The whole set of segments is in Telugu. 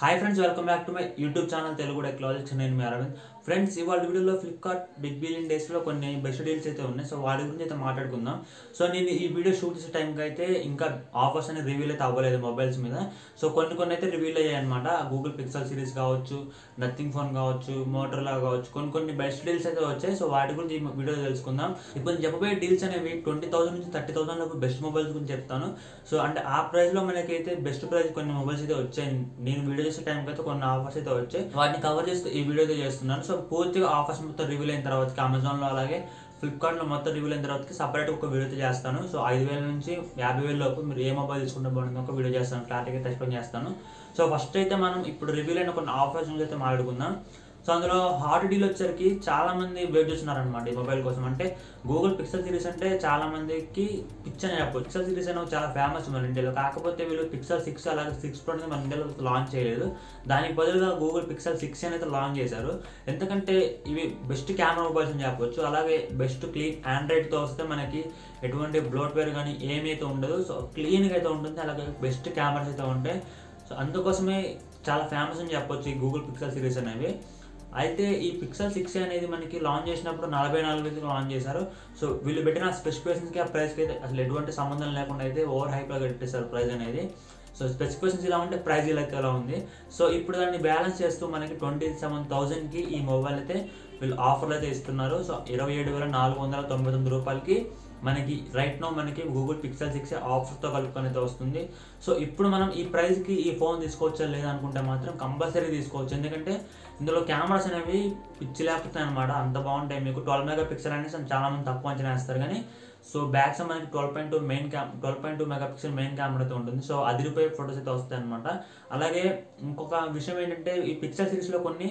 hi friends welcome back to my YouTube channel Telugu technologies నేను మీ అరవింద్ ఫ్రెండ్స్ ఇవాళ వీడియోలో ఫ్లిప్కార్ట్ బిగ్ బిలియన్ డేస్లో కొన్ని బెస్ట్ డీల్స్ అయితే ఉన్నాయి సో వాటి గురించి అయితే మాట్లాడుకుందాం సో నేను ఈ వీడియో షూట్ చేసే టైంకి అయితే ఇంకా ఆఫర్స్ అనేది రివీల్ అయితే అవ్వలేదు మొబైల్స్ మీద సో కొన్ని కొన్ని అయితే రివీల్ అయ్యాయి అనమాట గూగుల్ పిక్సెల్ సిరీస్ కావచ్చు నథింగ్ ఫోన్ కావచ్చు మోటర్లా కావచ్చు కొన్ని కొన్ని బెస్ట్ డీల్స్ అయితే వచ్చాయి సో వాటి గురించి ఈ వీడియో తెలుసుకుందాం ఇప్పుడు నేను చెప్పబోయే డీల్స్ అనేవి ట్వంటీ థౌసండ్ నుంచి థర్టీ థౌసండ్ లోపు బెస్ట్ మొబైల్స్ గురించి చెప్తాను సో అంటే ఆ ప్రైస్ లో మనకైతే బెస్ట్ ప్రైస్ కొన్ని మొబైల్స్ అయితే వచ్చాయి నేను వీడియో చేసే టైంకి అయితే కొన్ని ఆఫర్స్ అయితే వచ్చాయి వాటిని కవర్ చేస్తూ ఈ వీడియో అయితే చేస్తున్నాను సో పూర్తిగా ఆఫర్స్ మొత్తం రివీల్ అయిన తర్వాత అమెజాన్ లో అలాగే ఫ్లిప్కార్ట్ లో మొత్తం రివీల్ అయిన తర్వాత సపరేట్ ఒక వీడియో అయితే చేస్తాను సో ఐదు వేల నుంచి యాభై వేల లోపు మీరు ఏ మొబైల్ తీసుకుంటే బాగుంటుంది ఒక వీడియో చేస్తాను క్లారిటీగా ఎక్స్ప్లెయిన్ చేస్తాను సో ఫస్ట్ అయితే మనం ఇప్పుడు రివీల్ అయిన కొన్ని ఆఫర్స్ గురించి అయితే మాట్లాడుకుందాం సో అందులో హాట్ డీల్ వచ్చరికి చాలా మంది వెయిట్ చేస్తున్నారు అనమాట ఈ మొబైల్ కోసం అంటే గూగుల్ పిక్సెల్ సిరీస్ అంటే చాలా మందికి పిచ్ అని చెప్పొచ్చు పిక్సెల్ సిరీస్ అనేది చాలా ఫేమస్ మన ఇండియాలో కాకపోతే వీళ్ళు పిక్సెల్ సిక్స్ అలాగే సిక్స్ ప్రో అనేది మన ఇండియాలో లాంచ్ చేయలేదు దానికి బదులుగా గూగుల్ పిక్సెల్ సిక్స్ అనేది లాంచ్ చేశారు ఎందుకంటే ఇవి బెస్ట్ కెమెరా మొబైల్స్ అని చెప్పొచ్చు అలాగే బెస్ట్ క్లీన్ ఆండ్రాయిడ్తో వస్తే మనకి ఎటువంటి బ్లోట్వేర్ కానీ ఏమైతే ఉండదు సో క్లీన్గా అయితే ఉంటుంది అలాగే బెస్ట్ కెమెరాస్ అయితే ఉంటాయి సో అందుకోసమే చాలా ఫేమస్ అని చెప్పొచ్చు ఈ గూగుల్ పిక్సెల్ సిరీస్ అనేవి అయితే ఈ పిక్సెల్ సిక్స్ అనేది మనకి లాంచ్ చేసినప్పుడు నలభై నాలుగు వేలకు లాంచ్ చేశారు సో వీళ్ళు పెట్టిన స్పెసిఫికేషన్స్కి ఆ ప్రైస్కి అయితే అసలు ఎటువంటి సంబంధం లేకుండా అయితే ఓవర్ హైప్లో పెట్టేశారు ప్రైస్ అనేది సో స్పెసిఫికేషన్స్ ఇలా ఉంటే ప్రైస్ ఇలా అయితే ఇలా ఉంది సో ఇప్పుడు దాన్ని బ్యాలెన్స్ చేస్తూ మనకి ట్వంటీ సెవెన్ థౌసండ్కి ఈ మొబైల్ అయితే వీళ్ళు ఆఫర్లు అయితే ఇస్తున్నారు సో ఇరవై ఏడు వేల నాలుగు వందల తొంభై తొమ్మిది రూపాయలకి మనకి రైట్ నో మనకి గూగుల్ పిక్సెల్ సిక్స్ ఆఫర్తో కలుపుకొని అయితే వస్తుంది సో ఇప్పుడు మనం ఈ ప్రైస్కి ఈ ఫోన్ తీసుకోవచ్చా లేదనుకుంటే మాత్రం కంపల్సరీ తీసుకోవచ్చు ఎందుకంటే ఇందులో కెమెరాస్ అనేవి పిచ్చి లేకపోతాయి అనమాట అంత బాగుంటాయి మీకు ట్వెల్వ్ మెగా పిక్సెల్ అనేసి చాలా మంది తక్కువ అంచనా వేస్తారు కానీ సో బ్యాక్స్ మనకి twelve point two main cam twelve point two mega pixel main camera అయితే ఉంటుంది సో అదిరిపోయే ఫొటోస్ అయితే వస్తాయి అనమాట అలాగే ఇంకొక విషయం ఏంటంటే ఈ పిక్సెల్ సిరీస్లో కొన్ని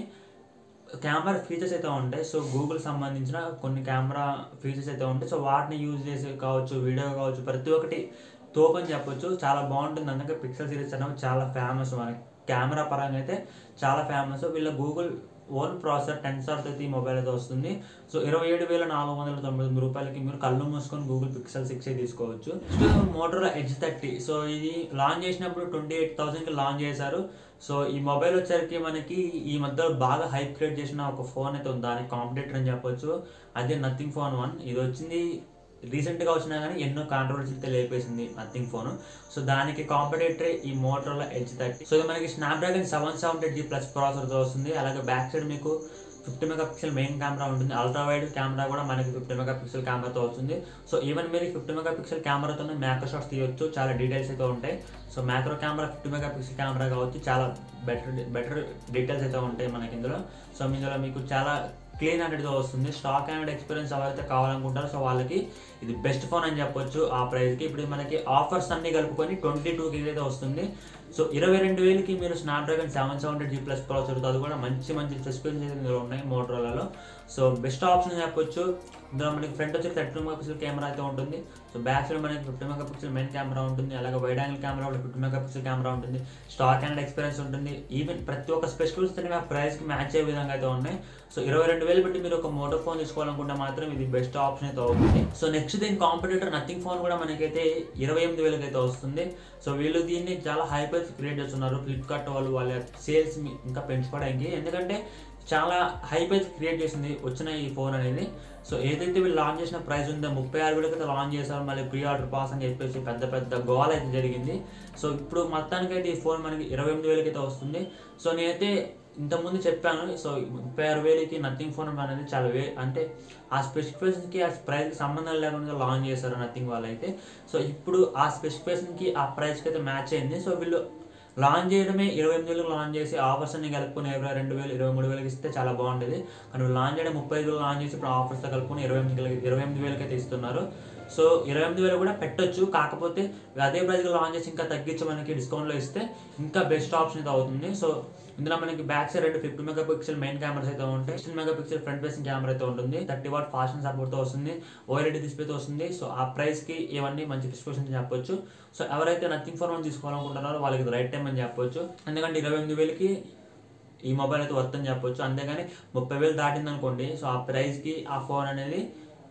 కెమెరా ఫీచర్స్ అయితే ఉంటాయి సో గూగుల్ సంబంధించిన కొన్ని కెమెరా ఫీచర్స్ అయితే ఉంటాయి సో వాటిని యూజ్ చేసి కావచ్చు వీడియో కావచ్చు ప్రతి ఒక్కటి తోపని చెప్పొచ్చు చాలా బాగుంటుంది అందుకే పిక్సెల్ సిరీస్ అనేవి చాలా ఫేమస్ మనకి కెమెరా పరంగా అయితే చాలా ఫేమస్ వీళ్ళ గూగుల్ ఓన్ ప్రాసెసర్ టెన్సార్ అయితే ఈ మొబైల్ అయితే వస్తుంది సో ఇరవై ఏడు వేల నాలుగు వందల తొంభై తొమ్మిది రూపాయలకి మీరు కళ్ళు మూసుకొని గూగుల్ పిక్సెల్ సిక్స్ తీసుకోవచ్చు మోటోలో ఎడ్జ్ థర్టీ సో ఇది లాంచ్ చేసినప్పుడు ట్వంటీ ఎయిట్ థౌసండ్కి లాంచ్ చేశారు సో ఈ మొబైల్ వచ్చరికి మనకి ఈ మధ్యలో బాగా హైప్ క్రియేట్ చేసిన ఒక ఫోన్ అయితే ఉంది దానికి కాంపిటేటర్ అని చెప్పొచ్చు అదే నథింగ్ ఫోన్ వన్ ఇది వచ్చింది రీసెంట్గా వచ్చినా కానీ ఎన్నో కాంట్రవర్సీ అయితే లేపేసింది నథింగ్ ఫోన్ సో దానికి కాంపిటేటర్ ఈ మోటోలో ఎడ్జ్ థర్టీ సో ఇది మనకి Snapdragon seven seventy G plus ప్రాసెసర్తో వస్తుంది అలాగే బ్యాక్ సైడ్ మీకు fifty mega pixel main camera ఉంటుంది అల్ట్రా వైడ్ కెమెరా కూడా మనకి ఫిఫ్టీ మెగా పిక్సెల్ కెమెరాతో వస్తుంది సో ఈవెన్ మీరు ఫిఫ్టీ మెగా పిక్సెల్ కెమెరాతోనే మ్యాక్రో షాట్స్ తీయొచ్చు చాలా డీటెయిల్స్ అయితే ఉంటాయి so macro camera fifty mega pixel camera కావచ్చు చాలా బెటర్ బెటర్ డీటెయిల్స్ అయితే ఉంటాయి మనకి ఇందులో సో ఇందులో మీకు చాలా క్లీన్ హండ్రెడ్తో వస్తుంది స్టాక్ అండ్ ఎక్స్పీరియన్స్ ఎవరైతే కావాలనుకుంటారో సో వాళ్ళకి ఇది బెస్ట్ ఫోన్ అని చెప్పొచ్చు ఆ ప్రైస్కి ఇప్పుడు మనకి ఆఫర్స్ అన్ని కలుపుకొని ట్వంటీ టూకి అయితే వస్తుంది సో ఇరవై రెండు వేలకి మీరు Snapdragon seven seventy G plus ప్రాసెసర్తో అది కూడా మంచి మంచి స్పెసిఫికేషన్స్ ఇందులో ఉన్నాయి మోటరోలాలో సో బెస్ట్ ఆప్షన్ చెప్పొచ్చు ఇందులో మనకి ఫ్రంట్ వచ్చి థర్టీ మెగా పిక్సెల్ కెమెరా అయితే ఉంటుంది సో బ్యాక్ సైడ్ మనకి fifty mega pixel main camera ఉంటుంది అలాగే వైడ్ యాంగిల్ కెమెరా కూడా ఫిఫ్టీ మెగా పిక్సెల్ కెమెరా ఉంటుంది స్టాక్ అండ్ ఎక్స్పీరియన్స్ ఉంటుంది ఈవెన్ ప్రతి ఒక్క స్పెసిఫికేషన్ ఆ ప్రైస్కి మ్యాచ్ అయ్యే విధంగా అయితే ఉన్నాయి సో ఇరవై రెండు వేలు పెట్టి మీరు ఒక మోటో ఫోన్ తీసుకోవాలనుకుంటే మాత్రం ఇది బెస్ట్ ఆప్షన్ అయితే అవుతుంది సో నెక్స్ట్ దీని కాంపిటేటర్ నథింగ్ ఫోన్ కూడా మనకైతే ఇరవై ఎనిమిది వేలకి అయితే వస్తుంది సో వీళ్ళు దీన్ని చాలా హై ప్రైస్ క్రియేట్ చేస్తున్నారు ఫ్లిప్కార్ట్ వాళ్ళు వాళ్ళ సేల్స్ ఇంకా పెంచుకోవడానికి ఎందుకంటే చాలా హై ప్రైస్ క్రియేట్ చేసింది వచ్చిన ఈ ఫోన్ అనేది సో ఏదైతే వీళ్ళు లాంచ్ చేసిన ప్రైస్ ఉందో ముప్పై ఆరు వేలకి అయితే లాంచ్ చేశారు మళ్ళీ ప్రీ ఆర్డర్ పాస్ అని చెప్పేసి పెద్ద పెద్ద గోల్ అయితే జరిగింది సో ఇప్పుడు మొత్తానికైతే ఈ ఫోన్ మనకి ఇరవై ఎనిమిది వేలకి అయితే వస్తుంది సో నేనైతే ఇంతకుముందు చెప్పాను సో ముప్పై ఆరు వేలకి నథింగ్ ఫోన్ అనేది చాలా వే అంటే ఆ స్పెసిఫికేషన్కి ఆ ప్రైస్కి సంబంధం లేకుండా లాంచ్ చేశారు నథింగ్ వాళ్ళు అయితే సో ఇప్పుడు ఆ స్పెసిఫికేషన్కి ఆ ప్రైస్కి అయితే మ్యాచ్ అయింది సో వీళ్ళు లాంచ్ చేయడమే ఇరవై ఎనిమిది వేలకు లాంచ్ చేసి ఆఫర్స్ అన్ని కలుపుకొని ఇరవై రెండు వేలు ఇరవై మూడు వేలకి ఇస్తే చాలా బాగుండేది కానీ లాంచ్ చేయడం ముప్పై ఐదు వేలు లాంచ్ చేసి ఇప్పుడు ఆఫర్స్తో కలుపుకొని ఇరవై ఎనిమిది వేలకి ఇరవై ఎనిమిది వేలకి అయితే ఇస్తున్నారు సో ఇరవై ఎనిమిది వేలు కూడా పెట్టొచ్చు కాకపోతే అదే ప్రైస్లో లాంచ్ చేసి ఇంకా తగ్గించి మనకి డిస్కౌంట్లో ఇస్తే ఇంకా బెస్ట్ ఆప్షన్ అయితే అవుతుంది సో ఇందులో మనకి బ్యాక్ సైడ్ రెండు fifty mega pixel main cameras అయితే ఉంటాయి sixteen mega pixel front facing camera అయితే ఉంటుంది థర్టీ వాట్ ఫాస్ట్ సపోర్ట్తో వస్తుంది ఓఎల్ఈడి డిస్ప్లేతో వస్తుంది సో ఆ ప్రైస్కి ఇవన్నీ మంచి డిస్క్రిప్షన్ చెప్పొచ్చు సో ఎవరైతే నథింగ్ ఫోన్ వన్ తీసుకోవాలనుకుంటున్నారో వాళ్ళకి రైట్ టైం అని చెప్పొచ్చు ఎందుకంటే ఇరవై ఎనిమిది వేలకి ఈ మొబైల్ అయితే వర్త్ అని చెప్పొచ్చు అంతేగాని ముప్పై వేలు దాటింది అనుకోండి సో ఆ ప్రైస్కి ఆ ఫోన్ అనేది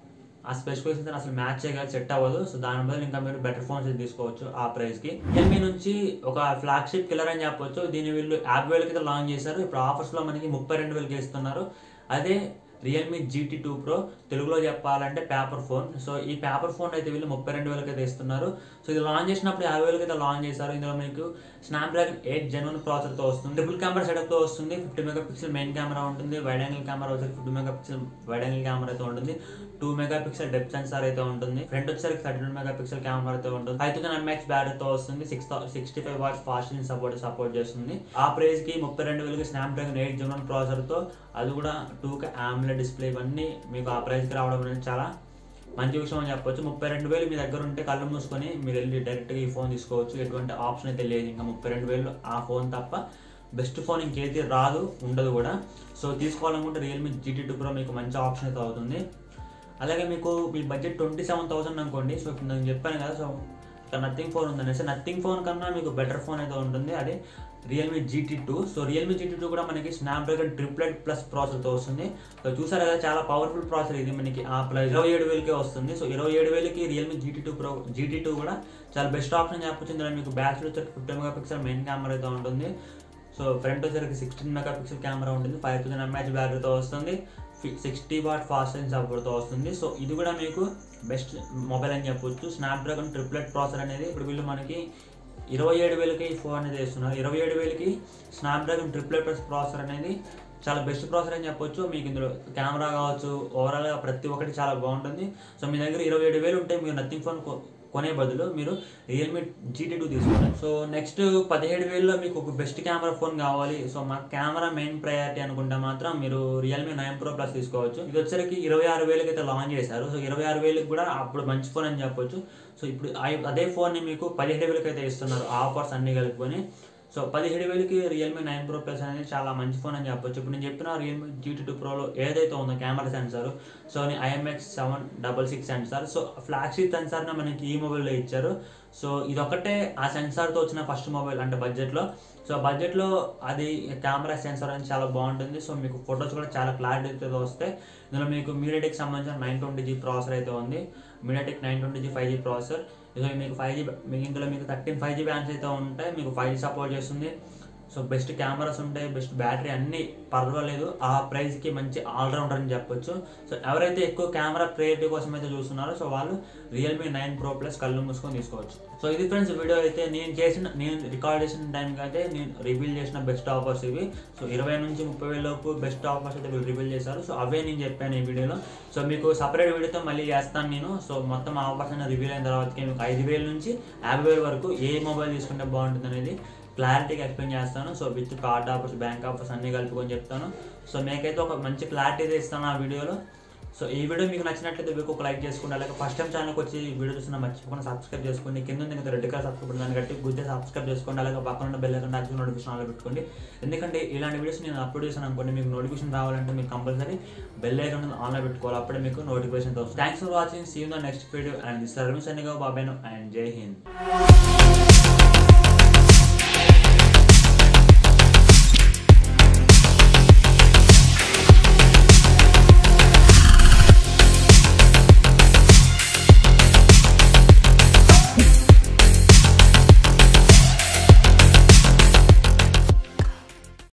ఆ స్పెసిఫికేషన్స్ అసలు మ్యాచ్ చేయగల సెట్ అవ్వదు సో దాని బదులు ఇంకా మీరు బెటర్ ఫోన్స్ తీసుకోవచ్చు ఆ ప్రైస్కి రియల్మీ నుంచి ఒక ఫ్లాగ్షిప్ కిల్లర్ అని చెప్పొచ్చు దీన్ని వీళ్ళు యాభై వేలకి అయితే లాంచ్ చేశారు ఇప్పుడు ఆఫర్స్లో మనకి ముప్పై రెండు వేలకి ఇస్తున్నారు అదే రియల్మీ జీటీ టూ ప్రో తెలుగులో చెప్పాలంటే పేపర్ ఫోన్ సో ఈ పేపర్ ఫోన్ అయితే వీళ్ళు ముప్పై రెండు వేలకి అయితే ఇస్తున్నారు సో ఇది లాంచ్ చేసినప్పుడు యాభై వేలకి అయితే లాంచ్ చేశారు ఇందులో మీకు స్నాప్డ్రాగన్ ఎయిట్ జెన్వన్ ప్రాసెసర్తో వస్తుంది ట్రిపుల్ కెమెరా సెటప్తో వస్తుంది fifty mega pixel main camera ఉంటుంది వైడ్ యాంగిల్ కెమెరా వచ్చేసరికి fifty mega pixel wide angle camera అయితే ఉంటుంది two mega pixel depth sensor అయితే ఉంటుంది ఫ్రంట్ వచ్చేసరికి thirty two mega pixel camera అయితే ఉంటుంది ఫైవ్ థౌసండ్ ఎంఎక్స్ బ్యాటరీతో వస్తుంది six sixty five watts fast charging support support చేస్తుంది ఆ ప్రైస్ కి ముప్పై రెండు వేలకి స్నాప్డ్రాగన్ ఎయిట్ జెన్వన్ ప్రాసెసర్ తో అది కూడా టూ కే ఆమ్లెట్ డిస్ప్లే ఇవన్నీ మీకు ఆ ప్రైస్ కి రావడం అనేది చాలా మంచి విషయం అని చెప్పొచ్చు ముప్పై రెండు వేలు మీ దగ్గర ఉంటే కళ్ళు మూసుకొని మీరు వెళ్ళి డైరెక్ట్గా ఈ ఫోన్ తీసుకోవచ్చు ఎటువంటి ఆప్షన్ అయితే లేదు ఇంకా ముప్పై రెండు వేలు ఆ ఫోన్ తప్ప బెస్ట్ ఫోన్ ఇంకేది రాదు ఉండదు కూడా సో తీసుకోవాలనుకుంటే రియల్మీ జీటీ టూ ప్రో మీకు మంచి ఆప్షన్ అయితే అవుతుంది అలాగే మీకు మీ బడ్జెట్ ట్వంటీ సెవెన్ థౌసండ్ అనుకోండి సో ఇప్పుడు నేను చెప్పాను కదా సో ఇక్కడ నథింగ్ ఫోన్ ఉందనేసి నథింగ్ ఫోన్ కన్నా మీకు బెటర్ ఫోన్ అయితే ఉంటుంది అది Realme GT two so Realme GT two కూడా మనకి స్నాప్డ్రాగన్ ట్రిప్లెట్ ప్లస్ ప్రాసెసర్తో వస్తుంది సో చూసారు కదా చాలా పవర్ఫుల్ ప్రాసెసర్ ఇది మనకి ఆ ప్లస్ ఇరవై ఏడు వేలకే వస్తుంది సో ఇరవై ఏడు వేలకి Realme GT two Pro GT two కూడా చాలా బెస్ట్ ఆప్షన్ చెప్పొచ్చు ఇందులో మీకు బ్యాక్ వచ్చేసి fifty mega pixel main camera అయితే ఉంటుంది సో ఫ్రంట్ వచ్చేసరికి సిక్స్టీన్ మెగా పిక్సెల్ కెమెరా ఉంటుంది ఫైవ్ థౌసండ్ ఎంహెచ్ బ్యాటరీతో వస్తుంది సిక్స్టీ వాట్ ఫాస్ట్ ఛార్జింగ్ సపోర్ట్తో వస్తుంది సో ఇది కూడా మీకు బెస్ట్ మొబైల్ అని చెప్పొచ్చు స్నాప్డ్రాగన్ ట్రిప్లెట్ ప్రాసెసర్ అనేది ఇప్పుడు వీళ్ళు మనకి ఇరవై ఏడు వేలకి ఈ ఫోన్ అనేది వేస్తున్నారు ఇరవై ఏడు వేలకి స్నాప్డ్రాగన్ ట్రిప్లెట్ ప్లస్ ప్రాసెసర్ అనేది చాలా బెస్ట్ ప్రాసెసర్ అని చెప్పొచ్చు మీకు ఇందులో కెమెరా కావచ్చు ఓవరాల్గా ప్రతి ఒక్కటి చాలా బాగుంటుంది సో మీ దగ్గర ఇరవై ఏడు వేలు ఉంటే మీరు నథింగ్ ఫోన్ కొనే బదులు మీరు రియల్మీ జీటీ టూ తీసుకోండి సో నెక్స్ట్ పదిహేడు వేలలో మీకు ఒక బెస్ట్ కెమెరా ఫోన్ కావాలి సో మా కెమెరా మెయిన్ ప్రయారిటీ అనుకుంటే మాత్రం మీరు రియల్మీ నైన్ ప్రో ప్లస్ తీసుకోవచ్చు ఇది వచ్చరికి ఇరవై ఆరు వేలకి అయితే లాంచ్ చేశారు సో ఇరవై ఆరు వేలకు కూడా అప్పుడు మంచి ఫోన్ అని చెప్పొచ్చు సో ఇప్పుడు ఆ- అదే ఫోన్ని మీకు పదిహేడు వేలకి అయితే ఇస్తున్నారు ఆఫర్స్ అన్ని కలుపుకొని సో పదిహేడు వేలకి రియల్మీ నైన్ ప్రో ప్లస్ అనేది చాలా మంచి ఫోన్ అని చెప్పొచ్చు ఇప్పుడు నేను చెప్పిన రియల్మీ జీటీ టూ ప్రోలో ఏదైతే ఉందో camera sensor Sony IMX seven double six sensor so flagship సెన్సార్ని మనకి ఈ మొబైల్లో ఇచ్చారు సో ఇదొక్కటే ఆ సెన్సార్తో వచ్చిన ఫస్ట్ మొబైల్ అంటే బడ్జెట్లో సో బడ్జెట్లో అది కెమెరా సెన్సార్ అనేది చాలా బాగుంటుంది సో మీకు ఫొటోస్ కూడా చాలా క్లారిటీతో వస్తాయి ఇందులో మీకు మీడియాటెక్ సంబంధించిన నైన్ ట్వంటీ జీ ప్రాసెసర్ అయితే ఉంది MediaTek nine twenty G five G processor so మీకు ఫైవ్ జీ మీకు ఇందులో మీకు థర్టీన్ ఫైవ్ జీ బ్యాండ్స్ అయితే ఉంటాయి మీకు ఫైవ్ జీ సపోర్ట్ చేస్తుంది సో బెస్ట్ కెమెరాస్ ఉంటాయి బెస్ట్ బ్యాటరీ అన్నీ పర్వాలేదు ఆ ప్రైస్కి మంచి ఆల్రౌండర్ అని చెప్పొచ్చు సో ఎవరైతే ఎక్కువ కెమెరా ప్రయారిటీ కోసం అయితే చూస్తున్నారో సో వాళ్ళు రియల్మీ నైన్ ప్రో ప్లస్ కళ్ళు మూసుకొని తీసుకోవచ్చు సో ఇది ఫ్రెండ్స్ వీడియో అయితే నేను చేసిన నేను రికార్డ్ చేసిన టైంకి అయితే నేను రివీల్ చేసిన బెస్ట్ ఆఫర్స్ ఇవి సో ఇరవై నుంచి ముప్పై వేల లోపు బెస్ట్ ఆఫర్స్ అయితే వీళ్ళు రివీల్ చేశారు సో అవే నేను చెప్పాను ఈ వీడియోలో సో మీకు సపరేట్ వీడియోతో మళ్ళీ చేస్తాను నేను సో మొత్తం ఆఫర్స్ అనేది రివీల్ అయిన తర్వాత మీకు ఐదు వేల నుంచి యాభై వేల వరకు ఏ మొబైల్ తీసుకుంటే బాగుంటుంది అనేది క్లారిటీగా ఎక్స్ప్లెయిన్ చేస్తాను so with card offers bank offers అన్ని కలుపుకొని చెప్తాను సో మీకైతే ఒక మంచి క్లారిటీ అయితే ఇస్తాను ఆ వీడియోలో సో ఈ వీడియో మీకు నచ్చినట్లయితే మీకు ఒక లైక్ చేసుకోండి అలాగే ఫస్ట్ టైం ఛానల్కి వచ్చి ఈ వీడియో చూసిన మర్చిపోకుండా సబ్స్క్రైబ్ చేసుకోండి కింద ఉంది కదా రెడ్ కలర్ సబ్స్క్రైబ్ దాన్ని కట్టి గుద్దే సబ్స్క్రైబ్ చేసుకోండి అలాగే పక్కన ఉన్న బెల్ ఐకాన్ యాక్టివ్ నోటిఫికేషన్ ఆన్లో పెట్టుకోండి ఎందుకంటే ఇలాంటి వీడియోస్ నేను అప్లోడ్ చేశాను అనుకోండి మీకు నోటిఫికేషన్ రావాలంటే మీకు కంపల్సరీ బెల్ ఐకాన్ ఆన్లో పెట్టుకోవాలి అప్పుడే మీకు నోటిఫికేషన్ వస్తుంది thanks for watching see the next video and service అనిగా బాబాను అండ్ జై హింద్